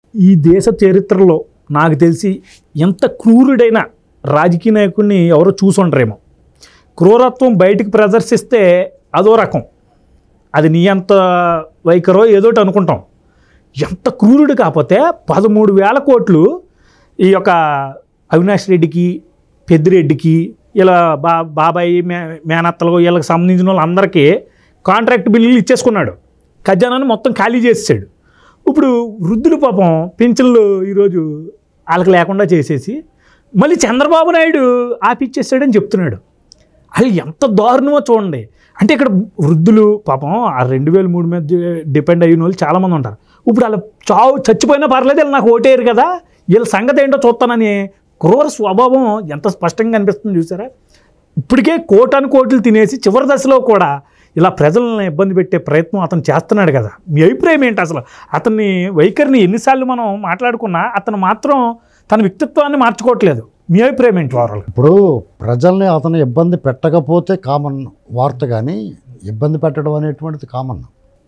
ఈ దేశ చరిత్రలో నాకు తెలిసి ఎంత క్రూరుడైన రాజకీయ నాయకుడిని ఎవరో చూసుండరేమో క్రూరత్వం బయటికి ప్రదర్శిస్తే అదో రకం అది నీ అంత వైఖరో ఏదోటి అనుకుంటాం ఎంత క్రూరుడు కాకపోతే పదమూడు వేల కోట్లు ఈ యొక్క అవినాష్ రెడ్డికి పెద్దిరెడ్డికి ఇలా బా బాబాయి మే మేనత్తలు వీళ్ళకి సంబంధించిన వాళ్ళందరికీ కాంట్రాక్ట్ బిల్లులు ఇచ్చేసుకున్నాడు ఖజానాన్ని మొత్తం ఖాళీ చేసేసాడు ఇప్పుడు వృద్ధులు పాపం పింఛన్లు ఈరోజు వాళ్ళకి లేకుండా చేసేసి మళ్ళీ చంద్రబాబు నాయుడు ఆపిచ్చేసాడని చెప్తున్నాడు అది ఎంత దారుణమో చూడండి అంటే ఇక్కడ వృద్ధులు పాపం ఆ రెండు వేల మూడు మీద డిపెండ్ అయిన వాళ్ళు చాలామంది ఉంటారు ఇప్పుడు వాళ్ళ చావు చచ్చిపోయినా పర్లేదు వీళ్ళు నాకు ఓటేయరు కదా వీళ్ళ సంగతి ఏంటో చూస్తానని క్రూర స్వభావం ఎంత స్పష్టంగా కనిపిస్తుంది చూసారా ఇప్పటికే కోటాను కోట్లు తినేసి చివరి దశలో కూడా ఇలా ప్రజలను ఇబ్బంది పెట్టే ప్రయత్నం అతను చేస్తున్నాడు కదా మీ అభిప్రాయం ఏంటి అసలు అతన్ని వైఖరిని ఎన్నిసార్లు మనం మాట్లాడుకున్నా అతను మాత్రం తన వ్యక్తిత్వాన్ని మార్చుకోవట్లేదు మీ అభిప్రాయం ఏంటి ఓవరాల్ ఇప్పుడు ప్రజల్ని అతను ఇబ్బంది పెట్టకపోతే కామన్ వార్త కానీ ఇబ్బంది పెట్టడం అనేటువంటిది కామన్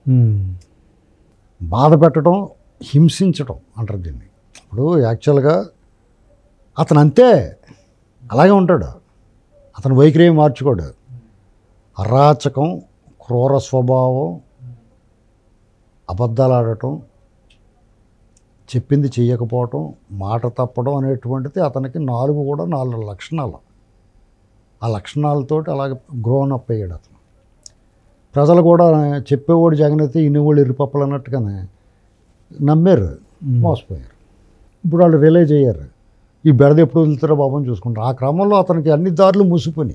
బాధ పెట్టడం హింసించడం అంటారు దీన్ని ఇప్పుడు యాక్చువల్గా అతను అంతే అలాగే ఉంటాడు అతను వైఖరి ఏం మార్చుకోడు అరాచకం క్రూర స్వభావం అబద్ధాలు ఆడటం చెప్పింది చెయ్యకపోవటం మాట తప్పడం అనేటువంటిది అతనికి నాలుగు కూడా నాలుగు లక్షణాలు ఆ లక్షణాలతోటి అలాగే గ్రోన్ అప్ అయ్యాడు అతను ప్రజలు కూడా చెప్పేవాడు జగన్ అయితే ఇన్నివాళ్ళు ఇరుపప్పలు అన్నట్టుగానే నమ్మారు మోసపోయారు ఇప్పుడు వాళ్ళు రియలైజ్ అయ్యారు ఈ బెడద ఎప్పుడు వదులుతారో బాబు అని చూసుకుంటారు ఆ క్రమంలో అతనికి అన్ని దారులు మూసిపోయి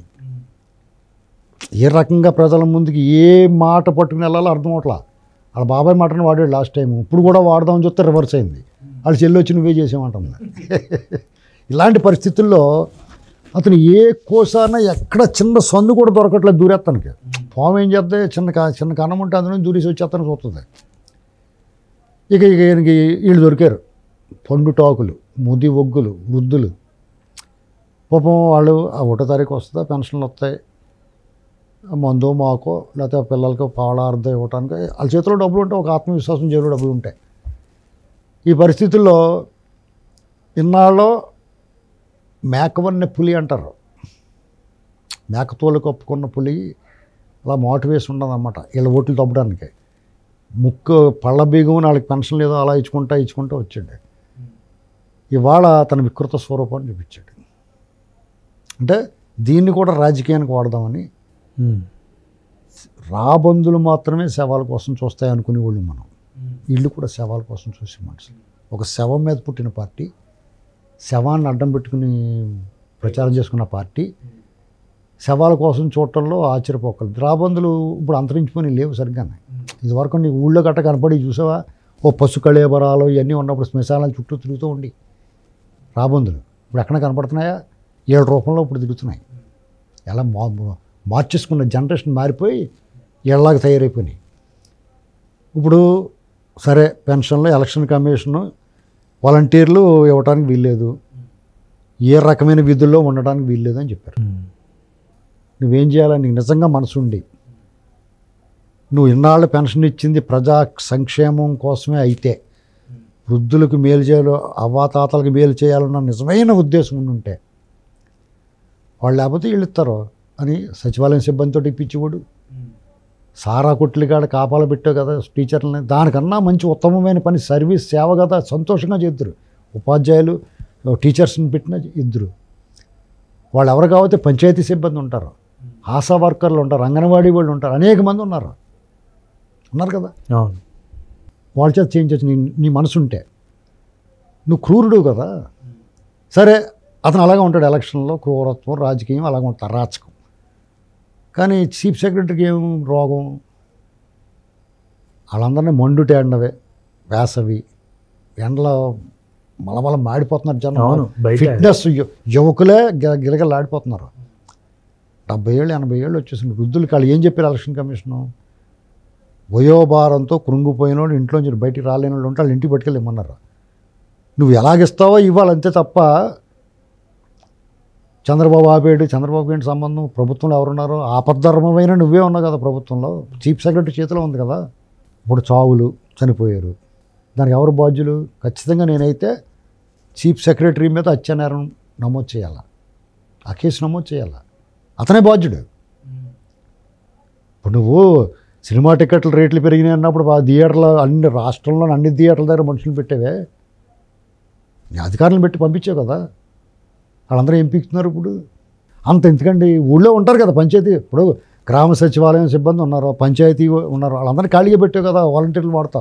ఏ రకంగా ప్రజల ముందుకి ఏ మాట పట్టుకుని వెళ్ళాలో అర్థం అవట్లా వాళ్ళ బాబాయ్ మాటను వాడాడు లాస్ట్ టైం ఇప్పుడు కూడా వాడదామని చెప్తే రివర్స్ అయింది వాళ్ళు చెల్లి వచ్చి నువ్వే చేసామంటుంది ఇలాంటి పరిస్థితుల్లో అతను ఏ కోసాన ఎక్కడ చిన్న సందు కూడా దొరకట్లేదు దూరేస్తానికి పాము ఏం చేస్తే చిన్న కా- చిన్న కన్నం ఉంటే అందులో దూరేసి వచ్చేస్తాను చూస్తుంది ఇక ఇక ఈయనకి వీళ్ళు దొరికారు పండుటాకులు ముది ఒగ్గులు వృద్ధులు పాపం వాళ్ళు ఆ ఒకటో తారీఖు వస్తుందా పెన్షన్లు వస్తాయి మందో మాకో లేకపోతే పిల్లలకి పాల అర్థం ఇవ్వటానికి వాళ్ళ చేతిలో డబ్బులు ఉంటే ఒక ఆత్మవిశ్వాసం చేరు డబ్బులు ఉంటాయి ఈ పరిస్థితుల్లో ఇన్నాళ్ళు మేకవన్న పులి అంటారు మేకతోలు కప్పుకున్న పులి అలా మోటివేషన్ ఉండదన్నమాట వీళ్ళ ఓట్లు తప్పడానికి ముక్కు పళ్ళ బీగం వాళ్ళకి పెన్షన్ లేదో అలా ఇచ్చుకుంటా ఇచ్చుకుంటా వచ్చాడు ఇవాళ తన వికృత స్వరూపాన్ని చూపించాడు అంటే దీన్ని కూడా రాజకీయానికి వాడదామని రాబందులు మాత్రమే శవాల కోసం చూస్తాయి అనుకునేవాళ్ళు మనం వీళ్ళు కూడా శవాల కోసం చూసే మనుషులు ఒక శవం మీద పుట్టిన పార్టీ శవాన్ని అడ్డం పెట్టుకుని ప్రచారం చేసుకున్న పార్టీ శవాల కోసం చూడటంలో ఆశ్చర్యపోకలు రాబందులు ఇప్పుడు అంతరించిపోయి లేవు సరిగ్గానే ఇదివరకు నీకు ఊళ్ళో గట్ట కనపడి చూసావా ఓ పశు కళేబరాలు ఇవన్నీ ఉన్నప్పుడు శ్మశానాల చుట్టూ తిరుగుతూ ఉండి రాబందులు ఇప్పుడు ఎక్కడ కనపడుతున్నాయా ఏడు రూపంలో ఇప్పుడు తిరుగుతున్నాయి ఎలా మా మార్చేసుకున్న జనరేషన్ మారిపోయి ఏళ్ళలాగా తయారైపోయినాయి ఇప్పుడు సరే పెన్షన్లు ఎలక్షన్ కమిషను వాలంటీర్లు ఇవ్వడానికి వీల్లేదు ఏ రకమైన విధుల్లో ఉండడానికి వీల్లేదు అని చెప్పారు నువ్వేం చేయాలని నీకు నిజంగా మనసుండి నువ్వు ఇన్నాళ్ళు పెన్షన్ ఇచ్చింది ప్రజా సంక్షేమం కోసమే అయితే వృద్ధులకు మేలు చేయాలి అవ్వాతాతలకు మేలు చేయాలన్న నిజమైన ఉద్దేశం ఉండి ఉంటే వాళ్ళు లేకపోతే వీళ్ళు ఇస్తారు అని సచివాలయం సిబ్బందితో ఇప్పించేవాడు సారా కొట్లు కాడ కాపాలు పెట్టావు కదా టీచర్లని దానికన్నా మంచి ఉత్తమమైన పని సర్వీస్ సేవ కదా సంతోషంగా చేద్దరు ఉపాధ్యాయులు టీచర్స్ని పెట్టిన ఇద్దరు వాళ్ళు ఎవరు కాకపోతే పంచాయతీ సిబ్బంది ఉంటారు ఆశా వర్కర్లు ఉంటారు అంగన్వాడీ వాళ్ళు ఉంటారు అనేక మంది ఉన్నారు ఉన్నారు కదా అవును వాళ్ళ చేత చేయించవచ్చు నీ నీ మనసు ఉంటే నువ్వు క్రూరుడు కదా సరే అతను అలాగే ఉంటాడు ఎలక్షన్లో క్రూరత్వం రాజకీయం అలాగే ఉంటాడు అరాచకం కానీ చీఫ్ సెక్రటరీకి ఏం రోగం వాళ్ళందరినీ మండుట ఎండవే వేసవి ఎండలో మలమల మాడిపోతున్నారు జనం అవును, బయట. ఫిట్నెస్ యు- యువకులే గిల- గిలగిలాడిపోతున్నారు డెబ్బై ఏళ్ళు ఎనభై ఏళ్ళు వచ్చేసింది వృద్ధులు వాళ్ళు ఏం చెప్పారు ఎలక్షన్ కమిషను వయోభారంతో కృంగిపోయిన వాళ్ళు ఇంట్లోంచి బయటికి రాలేని వాళ్ళు ఉంటే వాళ్ళు ఇంటికి పట్టుకెళ్ళమన్నారు నువ్వు ఎలాగిస్తావో ఇవ్వాలంతే తప్ప చంద్రబాబు ఆపేడు చంద్రబాబు ఏంటి సంబంధం ప్రభుత్వంలో ఎవరున్నారు ఆపద్ధర్మమైన నువ్వే ఉన్నావు కదా ప్రభుత్వంలో చీఫ్ సెక్రటరీ చేతిలో ఉంది కదా ఇప్పుడు చావులు చనిపోయారు దానికి ఎవరు బాధ్యులు ఖచ్చితంగా నేనైతే చీఫ్ సెక్రటరీ మీద హత్యానేరం నమోదు చేయాలా ఆ కేసు నమోదు చేయాలా అతనే బాధ్యుడు ఇప్పుడు నువ్వు సినిమా టికెట్ల రేట్లు పెరిగినాయి అన్నప్పుడు ఆ థియేటర్లో అన్ని రాష్ట్రంలో అన్ని థియేటర్ల దగ్గర మనుషులు పెట్టేవే నీ అధికారులను పెట్టి పంపించావు కదా వాళ్ళందరూ ఏం పీకుతున్నారు ఇప్పుడు అంత ఎందుకండి ఊళ్ళో ఉంటారు కదా పంచాయతీ ఇప్పుడు గ్రామ సచివాలయం సిబ్బంది ఉన్నారు పంచాయతీ ఉన్నారు వాళ్ళందరినీ ఖాళీగా పెట్టావు కదా వాలంటీర్లు వాడతా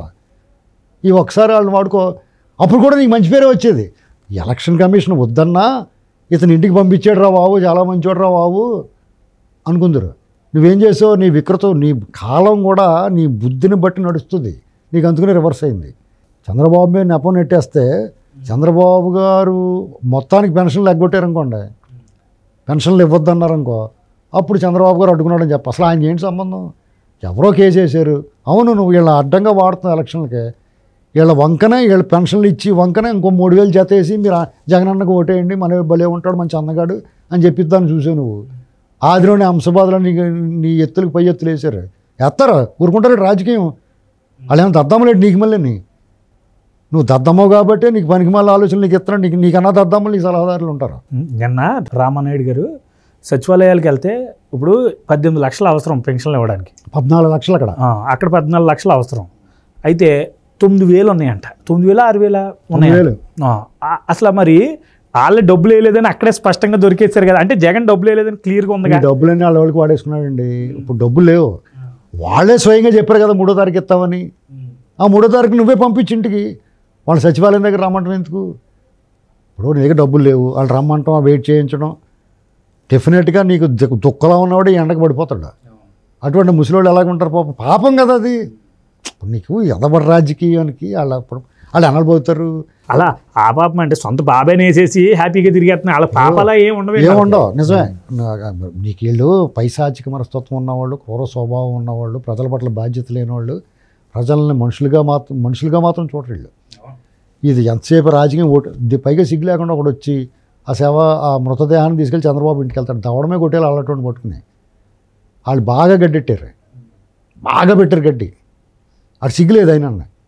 ఈ ఒకసారి వాళ్ళని వాడుకో అప్పుడు కూడా నీకు మంచి పేరే వచ్చేది ఈ ఎలక్షన్ కమిషన్ వద్దన్నా ఇతను ఇంటికి పంపించాడు రా బాబు చాలా మంచివాడు రా బాబు అనుకుందరు నువ్వేం చేసావు నీ వికృతం నీ కాలం కూడా నీ బుద్ధిని బట్టి నడుస్తుంది నీకు అందుకనే రివర్స్ అయింది చంద్రబాబు మీద నెపం నెట్టేస్తే చంద్రబాబు గారు మొత్తానికి పెన్షన్లు ఎగ్గొట్టారనుకోండి పెన్షన్లు ఇవ్వద్దన్నారనుకో అప్పుడు చంద్రబాబు గారు అడ్డుకున్నాడని చెప్పి అసలు ఆయన ఏంటి సంబంధం ఎవరో కేసు వేసారు అవును నువ్వు వీళ్ళ అడ్డంగా వాడుతున్నావు ఎలక్షన్లకి వీళ్ళ వంకనే వీళ్ళ పెన్షన్లు ఇచ్చి వంకనే ఇంకో మూడు వేలు జత వేసి మీరు ఆ జగనన్నకు ఓటేయండి మన భలే ఉంటాడు మంచి అందగాడు అని చెప్పిద్దాన్ని చూసావు నువ్వు ఆదిలోని అంశబాధలో నీ నీ ఎత్తులకు పై ఎత్తులు వేసారు ఎత్తారు ఊరుకుంటారు రాజకీయం వాళ్ళు ఏమైనా దద్దమ్మలేడు నీకు మళ్ళీ నీ నువ్వు దద్దమ్మవు కాబట్టి నీకు పనికి మళ్ళీ ఆలోచనలు నీకు ఇస్తున్నాడు నీకు నీకన్నా దద్దమ్మలు నీకు సలహాదారులు ఉంటారు నిన్న రామానాయుడు గారు సచివాలయాలకు వెళ్తే ఇప్పుడు పద్దెనిమిది లక్షలు అవసరం పెన్షన్లు ఇవ్వడానికి పద్నాలుగు లక్షలు అక్కడ ఆ, అక్కడ పద్నాలుగు లక్షలు అవసరం అయితే తొమ్మిది వేలు ఉన్నాయంట తొమ్మిది వేల ఆరు వేల ఉన్నాయి వేలు అసలు మరి వాళ్ళే డబ్బులు వేయలేదని అక్కడే స్పష్టంగా దొరికేశారు కదా అంటే జగన్ డబ్బులు వేయలేదని క్లియర్గా ఈ ఉందిగా డబ్బులన్నీ వాళ్ళ వాళ్ళకి వాడేసుకున్నాడండి ఇప్పుడు డబ్బులు లేవు వాళ్ళే స్వయంగా చెప్పారు కదా మూడో తారీఖు ఇస్తామని ఆ మూడో తారీఖు నువ్వే పంపించి ఇంటికి వాళ్ళు సచివాలయం దగ్గర రమ్మంటాం ఎందుకు ఇప్పుడు నీ దగ్గర డబ్బులు లేవు వాళ్ళు రమ్మంటాం వెయిట్ చేయించడం డెఫినెట్గా నీకు దు- దుఃఖలా ఉన్నవాడు ఈ ఎండకు పడిపోతాడు అటువంటి ముసలివాళ్ళు ఎలాగ ఉంటారు పాపం పాపం కదా అది ఇప్పుడు నీకు ఎదబడి రాజకీయానికి వాళ్ళు అప్పుడు వాళ్ళు అనబోతారు అలా ఆ పాపం అంటే సొంత బాబాయ్ వేసేసి హ్యాపీగా తిరిగేస్తున్నాయి వాళ్ళ పాపలా ఏం ఉండవు ఏముండవు నిజమే నా- నీకు వీళ్ళు పైశాచిక మనస్తత్వం ఉన్నవాళ్ళు క్రూర స్వభావం ఉన్నవాళ్ళు ప్రజల పట్ల బాధ్యత లేనివాళ్ళు ప్రజల్ని మనుషులుగా మాత్రం మనుషులుగా మాత్రం చూడరు వీళ్ళు ఇది ఎంతసేపు రాజకీయం ఓటు ది- పైగా సిగ్గు లేకుండా ఒకడు వచ్చి ఆ సేవ ఆ మృతదేహాన్ని తీసుకెళ్ళి చంద్రబాబు ఇంటికి వెళ్తాడు దవడమే కొట్టేలా అలాంటి పట్టుకుని వాళ్ళు బాగా గడ్డెట్టారు బాగా పెట్టారు గడ్డి అది సిగ్గులేదు అయినా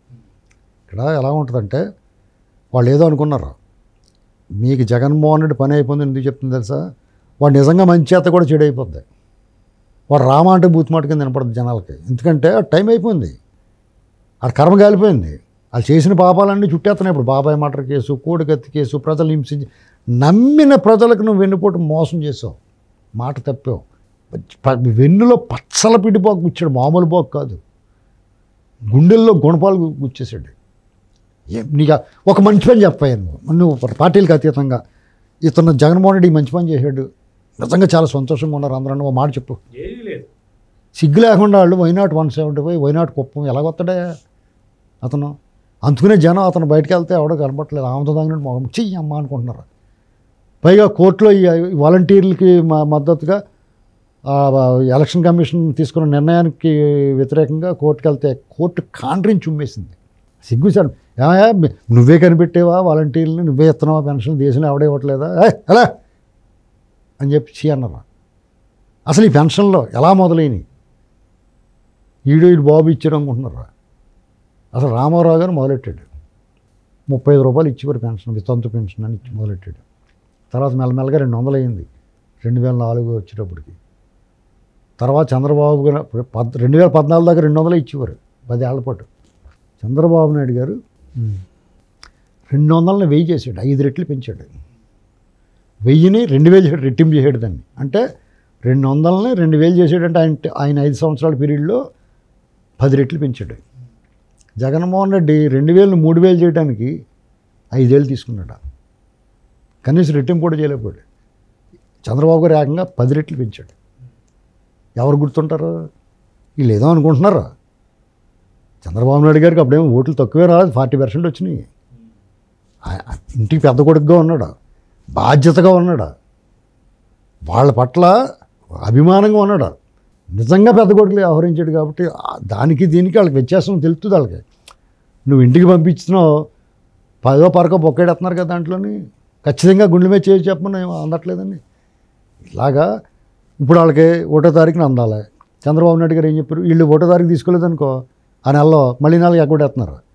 ఇక్కడ ఎలా ఉంటుందంటే వాళ్ళు ఏదో అనుకున్నారు మీకు జగన్మోహన్ రెడ్డి పని అయిపోయింది ఎందుకు చెప్తుంది తెలుసా వాడు నిజంగా మంచి చేత కూడా చెడు అయిపోద్ది వాడు రామ అంటే బూత్ మాట కింద వినపడుతుంది జనాలకి ఎందుకంటే ఆ టైం అయిపోయింది ఆ కర్మ కాలిపోయింది వాళ్ళు చేసిన పాపాలన్నీ చుట్టేస్తున్నాయి ఇప్పుడు బాబాయ్ మటర్ కేసు కోడికత్తి కేసు ప్రజలు హింసించి నమ్మిన ప్రజలకు నువ్వు వెన్నుపోటు మోసం చేసావు మాట తప్పావు ప- వెన్నులో పచ్చల పిడిపోకు గుచ్చాడు మామూలు పోకు కాదు గుండెల్లో గుణపాలు గు- గుచ్చేసాడు ఏ- నీకు ఆ- ఒక మంచి పని చెప్పాను నువ్వు నువ్వు పార్టీలకు అతీతంగా ఇతను జగన్మోహన్ రెడ్డి ఈ మంచి పని చేశాడు నిజంగా చాలా సంతోషంగా ఉన్నారు అందరూ ఒక మాట చెప్పు సిగ్గు లేకుండా వాళ్ళు why not one seventy five why not Kuppam ఎలాగొస్తాడే అతను అందుకనే జనం అతను బయటకు వెళ్తే ఎవడో కనపట్లేదు ఆమెతో తగినట్టు మొహం చెయ్యి అమ్మ అనుకుంటున్నారు పైగా కోర్టులో ఈ వాలంటీర్లకి మ- మద్దతుగా ఆ, ఎలక్షన్ కమిషన్ తీసుకున్న నిర్ణయానికి వ్యతిరేకంగా కోర్టుకు వెళ్తే కోర్టు కాండ్రించి ఉమ్మేసింది సిగ్గు సార్ ఏమయ్యా మీ- నువ్వే కనిపెట్టేవా వాలంటీర్లు నువ్వే ఇస్తున్నావా పెన్షన్ దేశంలో ఎవడే ఇవ్వట్లేదా ఏ ఎలా అని చెప్పి చీ అన్నారు అసలు ఈ పెన్షన్లో ఎలా మొదలైనవి ఈడు ఈడు బాబు ఇచ్చారు అనుకుంటున్నారు అసలు రామారావు గారు మొదలెట్టాడు ముప్పై ఐదు రూపాయలు ఇచ్చేవారు పెన్షన్ వితంతు పెన్షన్ అని ఇచ్చి మొదలెట్టాడు తర్వాత మెల్లమెల్లగా రెండు వందలు అయింది రెండు వేల నాలుగు వచ్చేటప్పటికి తర్వాత చంద్రబాబు గారు పద్ రెండు వేల పద్నాలుగు దాకా రెండు వందలు ఇచ్చేవారు పది ఏళ్ల పాటు చంద్రబాబు నాయుడు గారు రెండు వందలని వెయ్యి చేశాడు ఐదు రెట్లు పెంచాడు వెయ్యిని రెండు వేలు చేసాడు రెట్టింపు చేసాడు దాన్ని అంటే రెండు వందలని రెండు వేలు చేసాడంటే ఆయన ఆయన ఐదు సంవత్సరాల పీరియడ్లో పది రెట్లు పెంచాడు జగన్మోహన్ రెడ్డి రెండు వేలు మూడు వేలు చేయడానికి ఐదేళ్ళు తీసుకున్నాడు కనీసం రెట్టింపు కూడా చేయలేకపోయాడు చంద్రబాబు గారు ఏకంగా పది రెట్లు పెంచాడు ఎవరు గుర్తుంటారు వీళ్ళు ఏదో అనుకుంటున్నారు చంద్రబాబు నాయుడు గారికి అప్పుడేమో ఓట్లు తక్కువే రాదు ఫార్టీ పర్సెంట్ వచ్చినాయి ఆ- ఆ ఇంటికి పెద్ద కొడుకుగా ఉన్నాడు బాధ్యతగా ఉన్నాడు వాళ్ళ పట్ల అభిమానంగా ఉన్నాడు నిజంగా పెద్ద కొడుకులు వ్యవహరించాడు కాబట్టి ఆ- దానికి దీనికి వాళ్ళకి వ్యత్యాసం తెలుస్తుంది వాళ్ళకి నువ్వు ఇంటికి పంపించినావు పదో పరకో బొక్కేడేస్తున్నారు కదా దాంట్లోని ఖచ్చితంగా గుండెల మీద చేసి చెప్పమని ఏమో అందట్లేదండి ఇలాగా ఇప్పుడు వాళ్ళకి ఒకటో తారీఖున అందాలి చంద్రబాబు నాయుడు గారు ఏం చెప్పారు వీళ్ళు ఒకటో తారీఖు తీసుకోలేదనుకో ఆ నెలలో మళ్ళీ నెలలు ఎగ్గొట్టేస్తున్నారు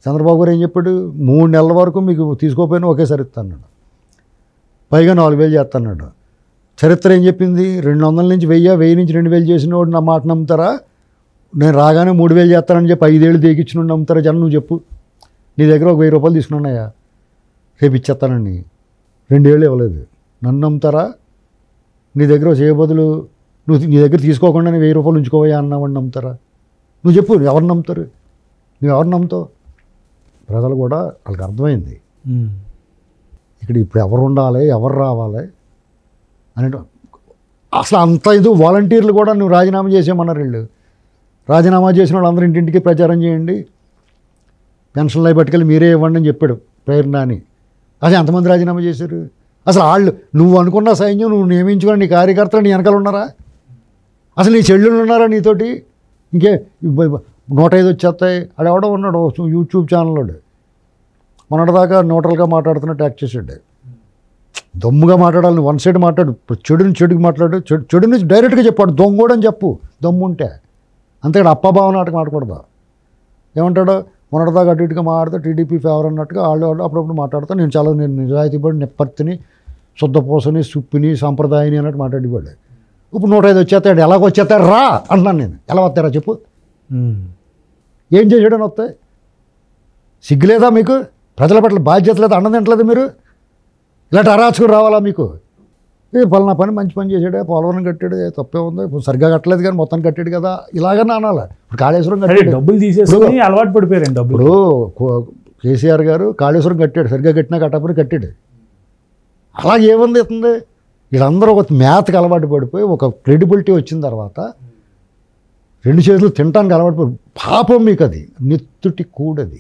చంద్రబాబు గారు ఏం చెప్పాడు మూడు నెలల వరకు మీకు తీసుకోపోయినా ఒకేసారి ఇస్తాన్నాడు పైగా నాలుగు వేలు చేస్తాన్నాడు చరిత్ర ఏం చెప్పింది రెండు వందల నుంచి వెయ్యి వెయ్యి నుంచి రెండు వేలు చేసిన వాడు నా మాట నమ్ముతారా నేను రాగానే మూడు వేలు చేస్తానని చెప్పి ఐదేళ్ళు దేకిచ్చిన నమ్ముతారా జనం నువ్వు చెప్పు నీ దగ్గర ఒక వెయ్యి రూపాయలు తీసుకున్నాయా రేపు ఇచ్చేస్తానండి రెండేళ్ళు ఇవ్వలేదు నన్ను నమ్ముతారా నీ దగ్గర చేయ బదులు నువ్వు నీ దగ్గర తీసుకోకుండా నేను వెయ్యి రూపాయలు ఉంచుకోవయ్యా అన్నావని నమ్ముతారా నువ్వు చెప్పు ఎవరు నమ్ముతారు నువ్వు ఎవరు నమ్ముతావు ప్రజలు కూడా వాళ్ళకి అర్థమైంది ఉమ్. ఇక్కడ ఇప్పుడు ఎవరు ఉండాలి ఎవరు రావాలి అని అసలు అంత ఇది వాలంటీర్లు కూడా నువ్వు రాజీనామా చేసేయమన్నారు వీళ్ళు రాజీనామా చేసిన వాళ్ళు అందరూ ఇంటింటికి ప్రచారం చేయండి పెన్షన్లు అవి పట్టుకెళ్ళి మీరే ఇవ్వండి అని చెప్పాడు ప్రేరణ అని అసలు ఎంతమంది రాజీనామా చేశారు అసలు వాళ్ళు నువ్వు అనుకున్న సైన్యం నువ్వు నియమించుకున్న నీ కార్యకర్తలు నీ వెనకాల ఉన్నారా అసలు నీ చెల్లెళ్ళు ఉన్నారా నీతోటి ఇంకే ఇబ్బ- ఇబ్బ- నూట ఐదు వచ్చేస్తాయి అది ఎవడో ఉన్నాడు ఓ యూట్యూబ్ ఛానల్లోడు మొన్నటిదాకా న్యూట్రల్గా మాట్లాడుతున్నట్టు యాక్ట్ చేసాడు దమ్ముగా మాట్లాడాలి వన్ సైడ్ మాట్లాడు ఇప్పుడు చెడుని చెడుకి మాట్లాడు చెడు చెడుని డైరెక్ట్గా చెప్పాడు దొంగోడు అని చెప్పు దమ్ము ఉంటే అంతేకాదు అప్పభావ నాటకం ఆడకూడదు ఏమంటాడు మొన్నటిదాకా అటు ఇటుగా మాట్లాడితే టీడీపీ ఫేవర్ అన్నట్టుగా వాళ్ళు వాళ్ళు అప్పుడప్పుడు మాట్లాడుతా నేను చాలా నేను నిజాయితీపడి నెప్పర్తిని శుద్ధపోసని సుప్పిని సాంప్రదాయని అన్నట్టు మాట్లాడేవాడు ఇప్పుడు నూట ఐదు వచ్చేస్తాడు ఎలాగ వచ్చేస్తాడు రా అంటున్నాను నేను ఎలా వస్తారా చెప్పు ఉమ్. ఏం చేసాడని వస్తాయి సిగ్గులేదా మీకు ప్రజల పట్ల బాధ్యత లేదా అన్నం తింటలేదు మీరు ఇలాంటి అరాచకుడు రావాలా మీకు ఏ పలానా పని మంచి పని చేశాడే పోలవరం కట్టాడు ఏ తప్పే ఉంది ఇప్పుడు సరిగ్గా కట్టలేదు కానీ మొత్తం కట్టాడు కదా ఇలాగనే అనాలి ఇప్పుడు కాళేశ్వరం అదే కట్టాడు డబ్బులు తీసేసుకుని అలవాటు పడిపోయారండి డబ్బులు ఇప్పుడు కో- కేసీఆర్ గారు కాళేశ్వరం కట్టాడు సరిగ్గా కట్టినా కట్టకపోతే కట్టాడు అలాగే ఏముంది ఇస్తుంది వీళ్ళందరూ ఒక మేతకు అలవాటు పడిపోయి ఒక క్రెడిబిలిటీ వచ్చిన తర్వాత రెండు చేతులు తినటానికి అలవాటు పడి పాపం మీకు అది నెత్తుటి కూడది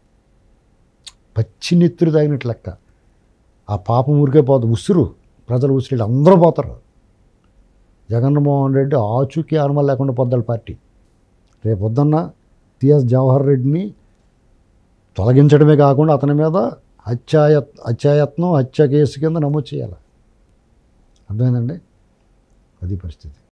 పచ్చి నెత్తురు తాగినట్టు లెక్క ఆ పాపం ఊరికే పోతుంది ఉసురు ప్రజలు ఉసురు వీళ్ళు అందరూ పోతారు జగన్మోహన్ రెడ్డి ఆచూకీ అనుమతి లేకుండా పొద్దాలి పార్టీ రేపు పొద్దున్న టిఎస్ జవహర్ రెడ్డిని తొలగించడమే కాకుండా అతని మీద హత్యాయ హత్యాయత్నం హత్య కేసు కింద నమోదు చేయాలి అర్థమైందండి అది పరిస్థితి